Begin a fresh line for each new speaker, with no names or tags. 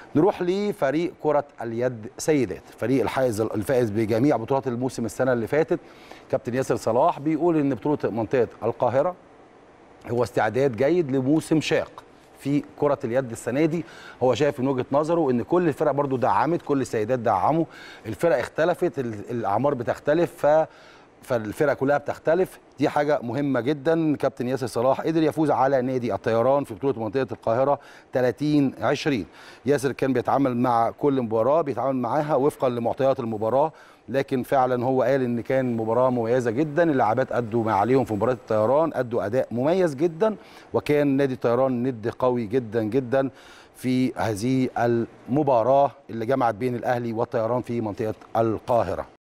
نروح لفريق كرة اليد سيدات فريق الحائز الفائز بجميع بطولات الموسم السنة اللي فاتت كابتن ياسر صلاح بيقول ان بطولة منطقة القاهرة هو استعداد جيد لموسم شاق في كرة اليد السنة دي هو شايف من وجهة نظره ان كل الفرق برضو دعمت كل السيدات دعموا الفرق اختلفت ال- الاعمار بتختلف ف فالفرق كلها بتختلف دي حاجة مهمة جدا كابتن ياسر صلاح قدر يفوز على نادي الطيران في بطولة منطقة القاهرة 30 20 ياسر كان بيتعامل مع كل مباراة بيتعامل معاها وفقا لمعطيات المباراة لكن فعلا هو قال ان كان مباراة مميزة جدا اللاعبات ادوا ما عليهم في مباراة الطيران ادوا اداء مميز جدا وكان نادي الطيران ند قوي جدا جدا في هذه المباراة اللي جمعت بين الاهلي والطيران في منطقة القاهرة